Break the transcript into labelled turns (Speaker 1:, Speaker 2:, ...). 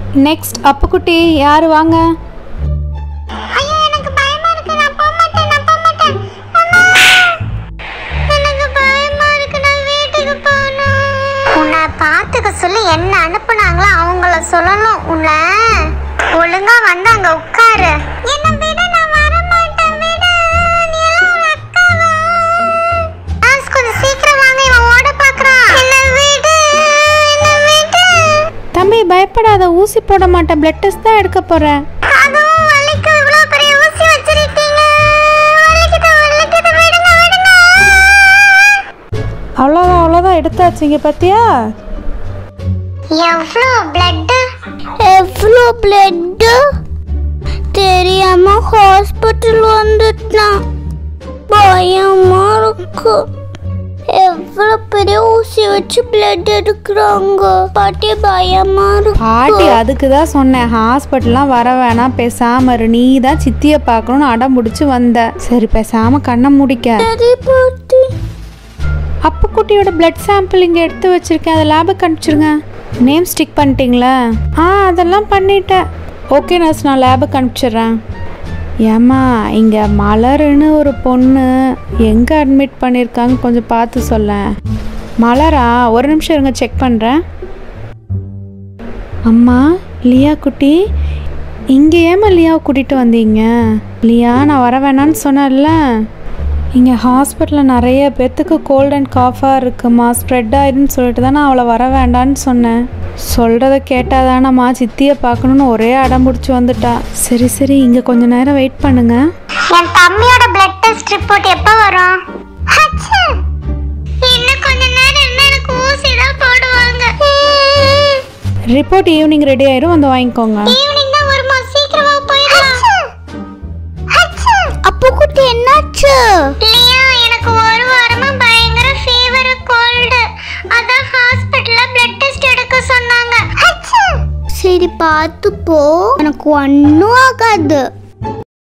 Speaker 1: Next Appukutty யார் வாங்க
Speaker 2: ஐயோ எனக்கு பயமா இருக்கு நான் போக மாட்டேன் நான் போக மாட்டேன் அம்மா! எனக்கு பயமா இருக்கு நான் வீட்டுக்கு போகணும் உன்னை பார்த்துக்க சொல்லி என்ன அனுப்புனாங்களோ அவங்கள சொல்லணும் உன்னை ஒழுங்கா வந்து அங்க உட்காரு என்ன விட நான் வர மாட்டேன் விடு நீ எல்லாம் உன் அக்காவா ஆஸ் கொஞ்சம் சீக்கிரம் வாங்க இவன் ஓட பார்க்கறான் என்ன விடு என்ன விடு
Speaker 1: தம்பி பயப்படாத ஊசி போட மாட்டேன் பிளட் டெஸ்ட் தான் எடுக்க போகிறேன்
Speaker 2: அதுவும் வலிக்கு இவ்வளோ பெரிய ஊசி வச்சிருக்கீங்க வலிக்குது வலிக்குது விடுங்க விடுங்க
Speaker 1: அவ்வளோதான் அவ்வளோதான் எடுத்தாச்சு இங்கே பார்த்தியா
Speaker 2: எவ்வளோ பிளட் எவ்வளோ பிளட் தெரியாம ஹாஸ்பிட்டல் வந்துட்டான் பயமா இருக்கு எவ்வளோ பெரிய ஊசி வச்சு பிளட் எடுக்கிறாங்க பாட்டி பயமா
Speaker 1: பாட்டி
Speaker 2: இருக்கு
Speaker 1: அதுக்கு தான் சொன்னேன் ஹாஸ்பிட்டல்லாம் வர வேணாம் பேசாம இரு நீ தான் சித்தியை பார்க்கணும்னு அடம் பிடிச்சி வந்த சரி பேசாம கண்ணை முடிக்க
Speaker 2: சரி பாட்டி
Speaker 1: அப்புக்குட்டியோட பிளட் சாம்பிள் இங்கே எடுத்து வச்சிருக்கேன் அதை லேபுக்கு அனுப்பிச்சிருங்க நேம் ஸ்டிக் பண்ணிட்டீங்களா ஆ அதெல்லாம் பண்ணிட்டேன் ஓகே நர்ஸ் நான் லேபுக்கு அனுப்பிச்சிடுறேன் ஏம்மா இங்கே மலருன்னு ஒரு பொண்ணு எங்கே அட்மிட் பண்ணியிருக்காங்க கொஞ்சம் பார்த்து சொல்ல மலரா ஒரு நிமிஷம் இருங்க செக் பண்ணுறேன் அம்மா லியா குட்டி இங்கே ஏம்மா லியாவை கூட்டிகிட்டு வந்தீங்க லியா நான் வர வேணான்னு சொன்னேன்ல இங்கே ஹாஸ்பிட்டலில் நிறைய பேர்த்துக்கு கோல்ட் அண்ட் காஃபாக இருக்குமா ஸ்ப்ரெட் ஆயிருன்னு சொல்லிட்டு தான் நான் அவளை வர வேண்டான்னு சொன்னேன் சொல்கிறத கேட்டாதானம்மா சித்தியை பார்க்கணுன்னு ஒரே அடம் பிடிச்சி வந்துட்டா சரி சரி இங்கே கொஞ்ச நேரம் வெயிட் பண்ணுங்க
Speaker 2: என் தம்பியோட பிளட் டெஸ்ட் ரிப்போர்ட் எப்போ வரும் அச்சே! இன்னும் கொஞ்ச நேரம் இருந்தா எனக்கு ஊசி தான் போடுவாங்க
Speaker 1: ரிப்போர்ட் ஈவினிங் ரெடி ஆயிரும் வந்து வாங்கிக்கோங்க
Speaker 2: ஈவினிங் தான் வருமா சீக்கிரமா போயிடலாம் அப்போ குட்டி என்னாச்சு லியா எனக்கு ஒரு வாரமா பயங்கர ஃபீவர் கோல்டு அதான் ஹாஸ்பிடல்ல பிளட் டெஸ்ட் எடுக்க சொன்னாங்க சரி பார்த்து போ எனக்கு ஒன்றும் ஆகாது